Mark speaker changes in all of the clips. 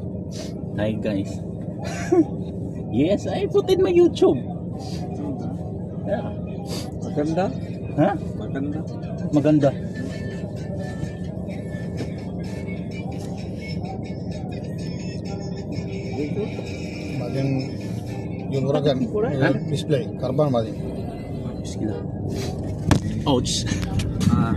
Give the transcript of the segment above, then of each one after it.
Speaker 1: Hi guys. yes, I put in my YouTube. Yeah.
Speaker 2: Maganda?
Speaker 1: Ha?
Speaker 2: Maganda?
Speaker 1: Maganda.
Speaker 3: Bagian juragan
Speaker 1: Hah?
Speaker 3: display karban bagi.
Speaker 1: Bismillah. Ouch.
Speaker 2: Ah.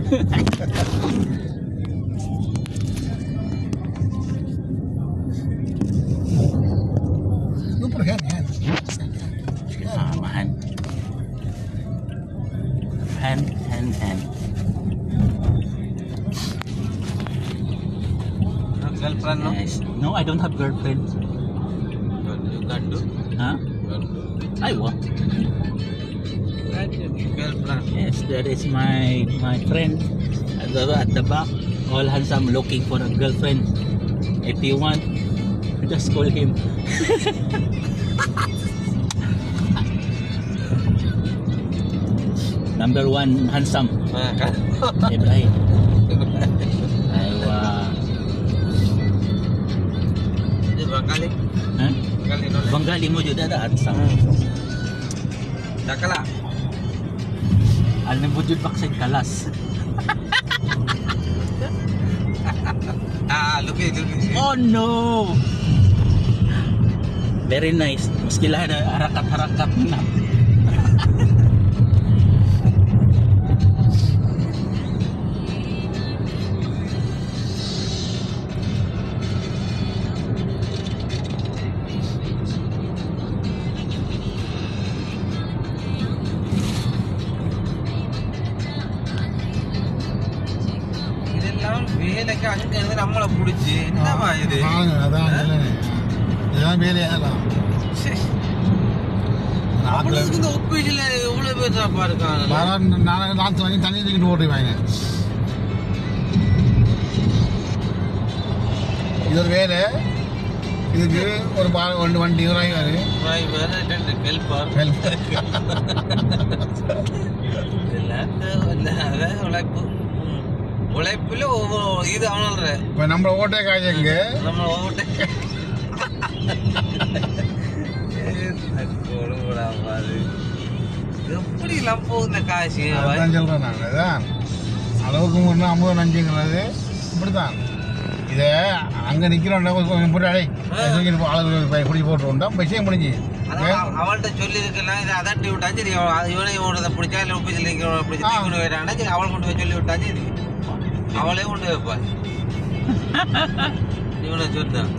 Speaker 3: Super hand hand.
Speaker 1: Ah, mahan. Hand, hand, hand.
Speaker 2: Girlfriend, no?
Speaker 1: Yes. No, I don't have girlfriend.
Speaker 2: You can do?
Speaker 1: Huh? I want.
Speaker 2: Girlfriend.
Speaker 1: Yes, that is my my friend at the, at the back. All handsome looking for a girlfriend. If you want, just call him. Number one handsome.
Speaker 2: Ah, kan?
Speaker 1: Ibrahim. Aywa.
Speaker 2: Dia bangkali.
Speaker 1: Ha?
Speaker 2: Bangkali nolak.
Speaker 1: Bengali mo juga ada handsome.
Speaker 2: Tak kalah.
Speaker 1: Alam mo jud baksin kalas.
Speaker 2: Ah, luki, luki.
Speaker 1: Oh no! Very nice. Meski lah ada harakat-harakat na.
Speaker 2: இதெல்லாம் வேலைக்கு அங்க இருந்து நம்மளை புடிச்சு என்னவா இது
Speaker 3: பாருங்க அதான் இல்லைன்னு. இதெல்லாம் வேலையா தான்
Speaker 2: சே,
Speaker 3: நாட்டில்
Speaker 2: அவளுக்கு இந்த ஒப்பீஜில் எவ்வளவு பேர் சாப்பா இருக்காங்க
Speaker 3: வரான் நான் நாற்று வாங்கி தண்ணி தூக்கிட்டு ஓட்டுவாங்க இது ஒரு வேலை இதுக்கு ஒரு பா ரெண்டு வண்டி டிரைவர்
Speaker 2: ஹெல்ப்பர்
Speaker 3: ஹெல்ப்
Speaker 2: இதெல்லாம் தேவையில்லாத உழைப்பு ம். உழைப்புல ஒவ்வொரு இது அவனல்ற
Speaker 3: இப்போ நம்மளை ஓட்டே காய்ச்சங்க
Speaker 2: நம்ம ஓட்டு பாரு எப்படி எல்லாம் போகுது இந்த காசு
Speaker 3: அதுதான் சொல்கிறேன் நான் அதான் அளவுக்கு முன்னே ஐம்பது நஞ்சுங்கிறது இப்படித்தான் இதை அங்கே நிற்கிறோம்னா கொஞ்சம் போட்டு அடை அளவு பிடி போட்டுருவோம்டா விஷயம் முடிஞ்சு
Speaker 2: அதான் அவள்கிட்ட சொல்லி இருக்கலாம் இதை அதட்டி விட்டா சரி அவ- அது இவனை இவனதை பிடிச்சா இல்லை ஆஃபீஸில் இருக்கிறவனை பிடிச்சி
Speaker 3: ஆ.
Speaker 2: கொண்டு போயிட்டான்னா சரி அவளை கொண்டு போய் சொல்லி விட்டா சரி அவளே கொண்டு வைப்பா இவனை சொன்னான்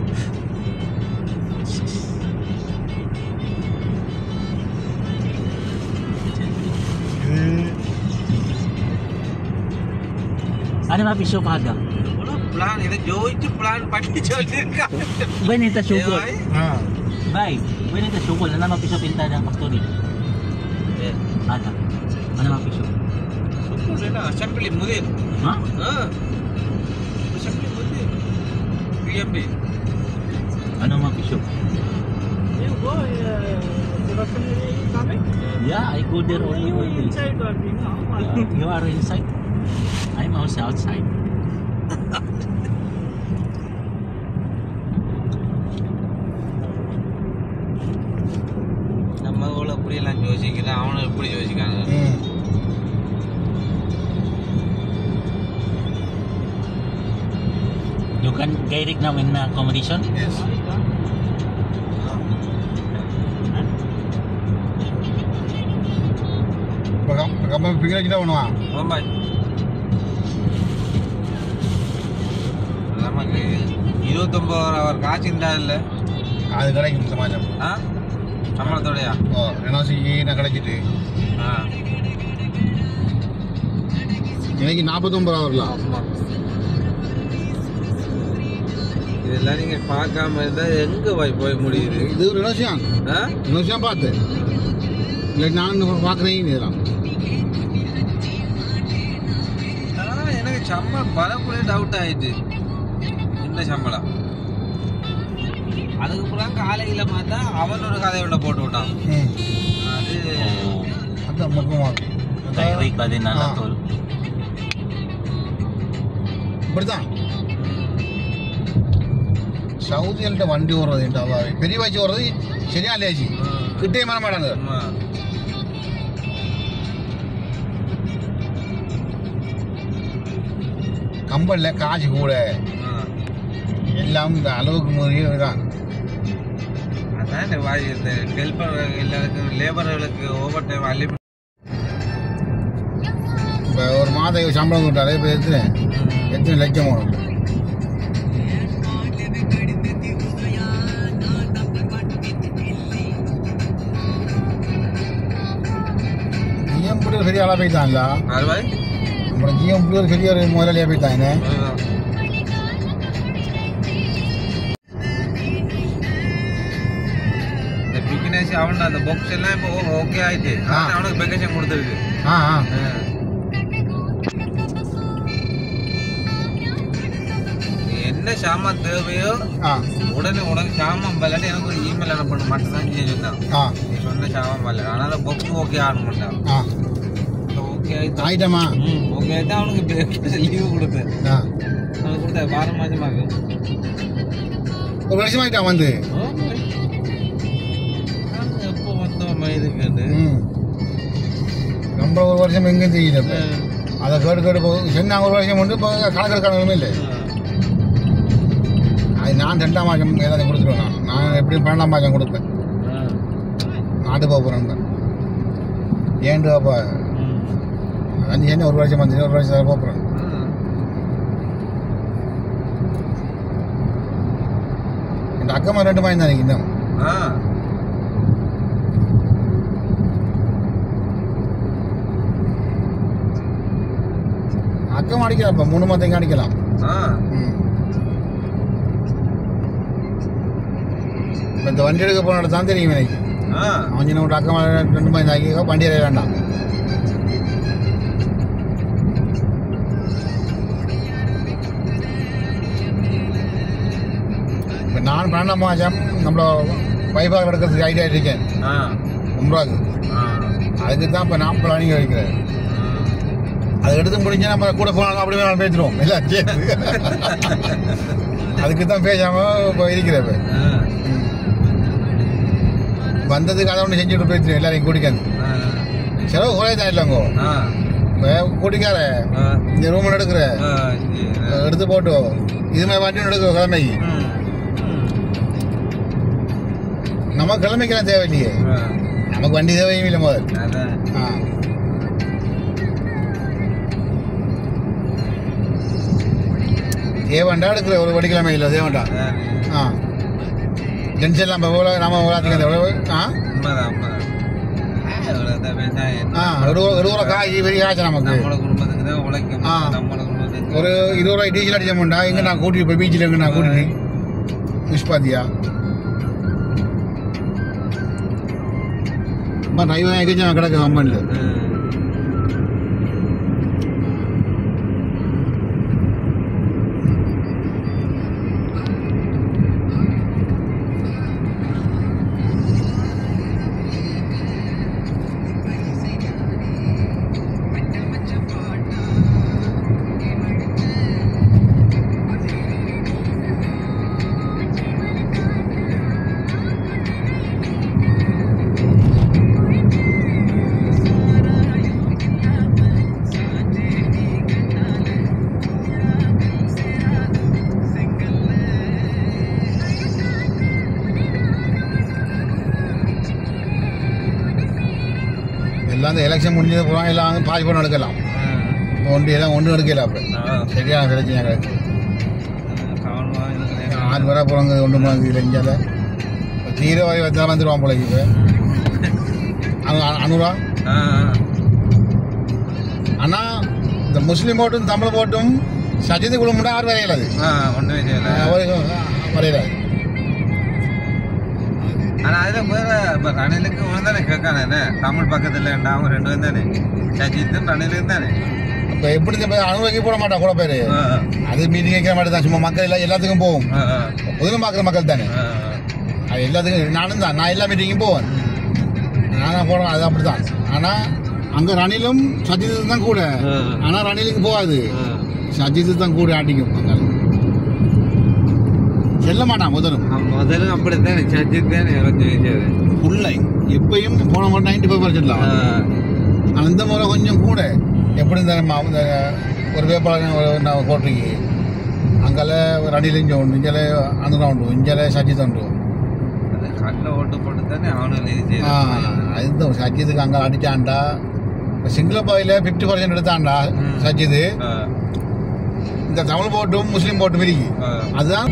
Speaker 1: Ano mga piso paga?
Speaker 2: இவ்வளோ பிளான் இதை ஜோதிச்சு பிளான் பண்ணி சொல்லியிருக்கான்
Speaker 1: Benita sugod.
Speaker 2: ஏய்,
Speaker 3: ஆ
Speaker 1: Bye. Benita sugod. Ano mga piso pinta ng factory?
Speaker 2: ஏய்,
Speaker 1: Ada. Ano mga piso?
Speaker 2: சுக்குடுனா அசம்பிளி முதல்
Speaker 1: Ha?
Speaker 2: ஆ அசம்பிளி முதல் PMB
Speaker 1: Ano mga piso?
Speaker 4: You go, uh, production area is coming.
Speaker 1: Yeah, I go there only
Speaker 4: You
Speaker 1: one day.
Speaker 4: inside only now.
Speaker 1: Yeah, you are inside. I'm also outside.
Speaker 2: நம்ம இவ்வளோ இப்படியெல்லாம் யோசிக்கிறேன் அவனும் இப்படி யோசிக்காங்க
Speaker 3: ம்
Speaker 1: You can direct now in uh, accommodation?
Speaker 3: Yes இப்போ கம் கம்ப பிகர் வச்சுட்டா பண்ணுவான்
Speaker 2: ரொம்ப நமக்கு இருபத்தொம்பது அவர் காசு இருந்தா இல்லை
Speaker 3: அது கிடைக்கும் சமாஜம்
Speaker 2: ஆ சம்பளத்தோடயா
Speaker 3: ஓ என்ஆர்சி நான் கிடைச்சிட்டு
Speaker 2: ஆ
Speaker 3: இன்னைக்கு நாற்பத்தொம்பது ரூபா வரலாம்
Speaker 2: ஆமா இதெல்லாம் நீங்க பார்க்காம இருந்தா எங்க போய் போய் முடியுது
Speaker 3: இது ஒரு விஷயம்
Speaker 2: ஆ?
Speaker 3: விஷயம் பார்த்து இல்லை நான் பார்க்குறேன் இதெல்லாம்
Speaker 2: ஆனா எனக்கு சம்பளம் வரக்குள்ளே டவுட் ஆயிடுச்சு என்ன சம்பளம் அதுக்கப்புறம் காலையில பார்த்தா அவன் ஒரு கதை ஒன்று போட்டு விட்டான்
Speaker 3: ம்
Speaker 2: அது
Speaker 1: Oh,
Speaker 3: அதான் முக்கியமாக
Speaker 1: direct ba din na
Speaker 3: Ah.
Speaker 1: tol?
Speaker 3: இப்படித்தான் சவுதியில்ட்ட வண்டி ஓடுறது அவ்வாறு பெரிய வச்சு ஓடுறது சரியா லேசி கிட்டே மர மாட்டாங்க
Speaker 2: ஆமா
Speaker 3: கம்பல்ல காசு கூட
Speaker 2: ஆ.
Speaker 3: எல்லாம் இந்த அளவுக்கு முறையே தான்
Speaker 2: அதான் இந்த வாய் இந்த ஹெல்ப்பர் எல்லாருக்கும் லேபர்களுக்கு ஓவர் டைம் அள்ளி
Speaker 3: இப்போ ஒரு மாதம் சம்பளம் கொடுத்தாலே இப்போ எத்தனை எத்தனை லட்சம் வரும் ஜிஎம் புடி ஒரு பெரிய ஆளாக போயிட்டான்ல
Speaker 2: ஆறு வாய்
Speaker 3: அப்புறம் ஜிஎம் புடி ஒரு பெரிய ஒரு முதலாளியாக போயிட்டாங்க
Speaker 2: அதுதான். இந்த பிக்னேஷ் அவன் அந்த பாக்ஸ் எல்லாம் இப்போ ஓகே ஆயிட்டு
Speaker 3: ஆ.
Speaker 2: அதான் அவனுக்கு வெக்கேஷன் கொடுத்துருக்கு
Speaker 3: ஆ ஆ
Speaker 2: நீ என்ன சாமான் தேவையோ
Speaker 3: ஆ
Speaker 2: உடனே உனக்கு சாமான் விளையாட்டு எனக்கு ஒரு இமெயில் அனுப்பணும் மட்டும் தான் செய்ய சொன்னான்
Speaker 3: ஆ
Speaker 2: நீ சொன்ன சாமான் விளையாடு ஆனால் அந்த பாக்ஸ் ஓகே ஆகணும் மாட்டான்
Speaker 3: ஆ
Speaker 2: ஓகே ஆயிட்டு
Speaker 3: ஆயிட்டமா
Speaker 2: ம் ஓகே ஆயிட்டு அவனுக்கு லீவு கொடுத்தேன்
Speaker 3: ஆ
Speaker 2: அவனுக்கு கொடுத்த வாரம் மாசமாக்கு
Speaker 3: ஒரு வருஷம் ஆயிட்டான் வந்து
Speaker 2: எப்போ வந்தோம் இதுக்கு
Speaker 3: ம் ரொம்ப ஒரு வருஷம் எங்கேயும் தெரியல இப்போ அதை கேடு கேடு போகுது சொன்னாங்க ஒரு வருஷம் உண்டு இப்போ கணக்கு கணக்குமே இல்லை அது நான் ரெண்டாம் மாதம் ஏதாவது கொடுத்துருவேன் நான் நான் எப்படியும் பன்னெண்டாம் மாதம் கொடுப்பேன் நாட்டு போக போகிறேன் ஏன்டு அப்போ அஞ்சு என்ன ஒரு வருஷம் வந்து ஒரு வருஷம் போக போகிறேன் என் அக்கம்மா ரெண்டு மாதம் தான் இன்னும்
Speaker 2: ஆ
Speaker 3: அக்கம் அடிக்கலாம் இப்போ மூணு மாதம் அடிக்கலாம்
Speaker 2: ஆ
Speaker 3: ம். இப்ப இந்த வண்டி எடுக்க போன தான் தெரியும் எனக்கு
Speaker 2: ஆ
Speaker 3: அவன் சின்ன விட்டு அக்கம் ரெண்டு மாதம் ஆகி வண்டி அடைய வேண்டாம் இப்போ நான் பன்னெண்டாம் மாதம் நம்மள வைஃபாக எடுக்கிறதுக்கு ஐடியா இருக்கேன்
Speaker 2: ஆ
Speaker 3: உம்ராக்கு
Speaker 2: ஆ
Speaker 3: அதுக்கு தான் இப்போ நான் பிளானிங் வைக்கிறேன் அதை எடுத்து முடிஞ்சா நம்ம கூட போனாலும் அப்படி வேணாலும் பேசிடுவோம் எல்லாம் சேர்த்து அதுக்கு தான் பேசாம இப்போ இருக்கிறேன் இப்ப. ம். வந்ததுக்கு அதை ஒன்று செஞ்சுட்டு போயிடுச்சு எல்லாரையும் கூட்டிக்காந்து செலவு குறைய தான் இல்லைங்கோ
Speaker 2: ஆ
Speaker 3: இப்போ கூட்டிக்கார
Speaker 2: ஆ
Speaker 3: இந்த ரூம் எடுக்கிற
Speaker 2: ஆ சரி.
Speaker 3: எடுத்து போட்டு இது மாதிரி வண்டி எடுக்க கிழமைக்கு
Speaker 2: ம்.
Speaker 3: நம்ம கிழமைக்கெல்லாம் தேவையில்லையே
Speaker 2: ஆ.
Speaker 3: நமக்கு வண்டி தேவையும் இல்லை முதல்
Speaker 2: அதான்
Speaker 3: ஆ தேவண்டா எடுக்கிற ஒரு வெடிக்கிழமை இல்லை தேவண்டா
Speaker 2: அதான்
Speaker 3: ஆ டென்ஷன் இல்லாமல் எவ்வளோ நம்ம எவ்வளோ எவ்வளோ ஆ
Speaker 2: உண்மைதான் உண்மைதான் அவ்வளவுதான் வெங்காயம்.
Speaker 3: ஆ ஒரு ஒரு ரூபா காய் பெரிய காய்ச்சல் நமக்கு
Speaker 2: நம்மளோட குடும்பத்துக்கு தான் உழைக்கும்
Speaker 3: ஆ.
Speaker 2: நம்மளோட குடும்பத்துக்கு
Speaker 3: ஒரு இருபது ரூபாய் டீசல் அடிச்சோம்டா எங்க நான் கூட்டிட்டு போய் பீச்சில் எங்க நான் கூட்டிட்டு மிஸ் பாத்தியா அம்மா டிரைவர் எங்கேயும் நான் கிடக்கு கம்பெனியில்
Speaker 2: ம்.
Speaker 3: எல்லாம் இந்த எலெக்ஷன் முடிஞ்சது போகிறோம் எல்லாம் வந்து பாஸ்போர்ட் எடுக்கலாம்
Speaker 2: ம்.
Speaker 3: ஒன்று எல்லாம் ஒன்றும் எடுக்கல அப்போ
Speaker 2: ஆ.
Speaker 3: சரியான பிரச்சனை கிடக்கு
Speaker 2: கவனமா இருக்கிறேன்.
Speaker 3: ஆறு பேராக போகிறாங்க ஒன்று போகிறாங்க இல்லை இங்கே தீவிரவாதி வச்சா வந்துடுவான் போல இப்போ அனுரா
Speaker 2: ஆ, ஆ.
Speaker 3: ஆனால் இந்த முஸ்லீம் ஓட்டும் தமிழ் ஓட்டும் சஜித்து குழுமம் ஆறு வரையில அது
Speaker 2: ஆ, ஒண்ணுமே செய்யல
Speaker 3: வரையில
Speaker 2: ஆனா அதுல வேற இப்ப ரணிலுக்கு இவன் தானே கேட்கானே தமிழ் பக்கத்துல இருந்தா அவங்க ரெண்டு பேரும் தானே சஜித்தும் ரணிலும் தானே
Speaker 3: இப்போ எப்படி இந்த அனுமதிக்க போட மாட்டான் கூட பேர்
Speaker 2: ஆ,
Speaker 3: அது மீட்டிங் வைக்கிற மாதிரி தான் சும்மா மக்கள் எல்லாம் எல்லாத்துக்கும் போகும்
Speaker 2: ஆ, ஆ,
Speaker 3: பொதுவில் பார்க்குற மக்கள் தானே
Speaker 2: ஆ,
Speaker 3: அது எல்லாத்துக்கும் நானும் தான் நான் எல்லா மீட்டிங்கும் போவேன் நானும் போடுவேன் அது அப்படிதான் ஆனால் அங்கே ரணிலும் சஜித்து தான் கூட
Speaker 2: ஆ.
Speaker 3: ஆனால் ரணிலுக்கு போகாது
Speaker 2: ஆ.
Speaker 3: சஜித்து தான் கூட ஆட்டிக்கும் அங்கே செல்ல மாட்டான் முதலும்
Speaker 2: முதல்ல அப்படித்தானே சஜித் தானே கொஞ்சம் ஜெயிச்சது
Speaker 3: ஃபுல்லை எப்பயும் போன முறை நைன்டி ஃபைவ் பர்சன்ட் ஆனால் இந்த முறை கொஞ்சம் கூட எப்படி இருந்தாலும் இந்த ஒரு வேப்பாளர் ஒரு நான் கோட்டைக்கு அங்கால ரணில் இங்கே உண்டு இங்கே அந்தரம் உண்டு இங்கே சஜித் உண்டு
Speaker 2: கண்ணில் ஓட்டு போட்டு தானே அவனும் இது
Speaker 3: ஆ,
Speaker 2: செய்யறான்
Speaker 3: இந்த சஜித்துக்கு அங்கே அடிச்சான்டா சிங்கள பாயில் ஃபிஃப்டி பர்சன்ட் எடுத்தான்டா சஜித் இந்த தமிழ் போட்டும் முஸ்லீம் போட்டும் பிரிக்கி அதுதான்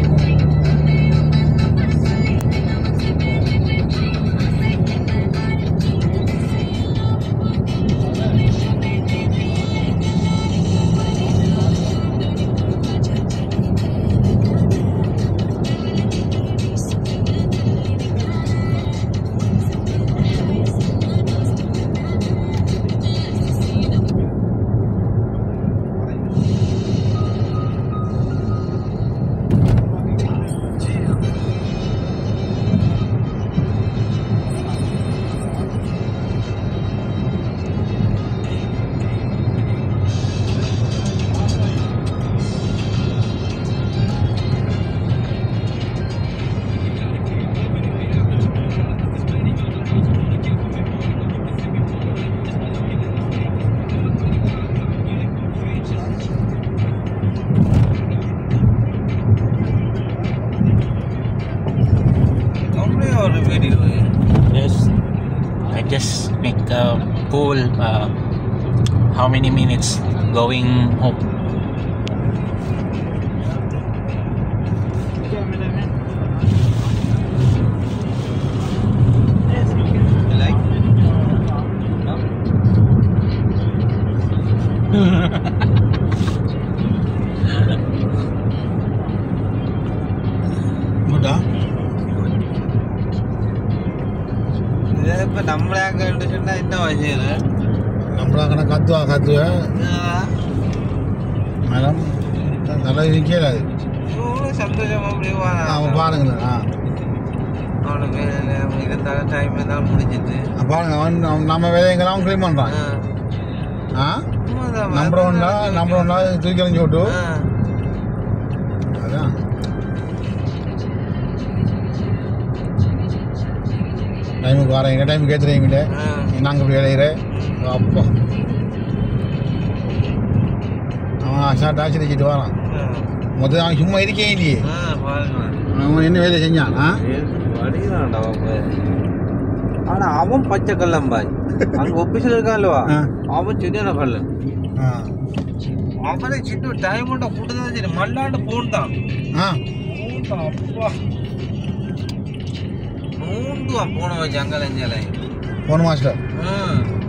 Speaker 2: அப்படியே ஒரு video
Speaker 1: Yes. I just make a poll. Uh, how many minutes going home?
Speaker 2: Like
Speaker 3: உண்டா?
Speaker 2: இதே இப்போ நம்மளே அங்கே சொன்னா என்ன வயசு
Speaker 3: நம்மளா கணக்கு கத்துவா கத்துவ மேடம் நல்லா இருக்கல அது
Speaker 2: இவ்வளோ சந்தோஷமா அப்படியே
Speaker 3: அவன் பாருங்களேன் ஆ
Speaker 2: அவனுக்கு வேலையில அவன் இருந்தாலும் டைம் இருந்தாலும் முடிஞ்சிட்டு
Speaker 3: அவன் பாருங்க அவன் அவன் நம்ம வேலையெல்லாம் அவன் க்ளீன் பண்ணுறான் ஆ நம்பர் ஒன்றா நம்பர் ஒன்றா தூக்கி எறிஞ்சு விட்டு அதான் டைமுக்கு வரேன் எங்கள் டைமுக்கு ஏற்றுறீங்கள நாங்கள் இப்படி இடையிற அப்பா அவன் ஷார்ட் ஆச்சரிச்சிட்டு வரான் மொத்தம் அவன் சும்மா இருக்கே இல்லையே அவன் என்ன வேலை செஞ்சான் ஆ
Speaker 2: ஆனா அவன் பச்சை கல்லம்பாய் அங்க ஒபிஷியல் இருக்கான்லவா
Speaker 3: ஆ.
Speaker 2: அவன் சரியான கல்லன்
Speaker 3: ஆ
Speaker 2: அவனை சின்ன டைம் கூட்டதான் சரி மல்லாண்டு போன் தான்
Speaker 3: ஆ
Speaker 2: அப்பா நூண்டுவான் போன வச்சு அங்கே
Speaker 3: போன மாஸ்டர்
Speaker 2: ம்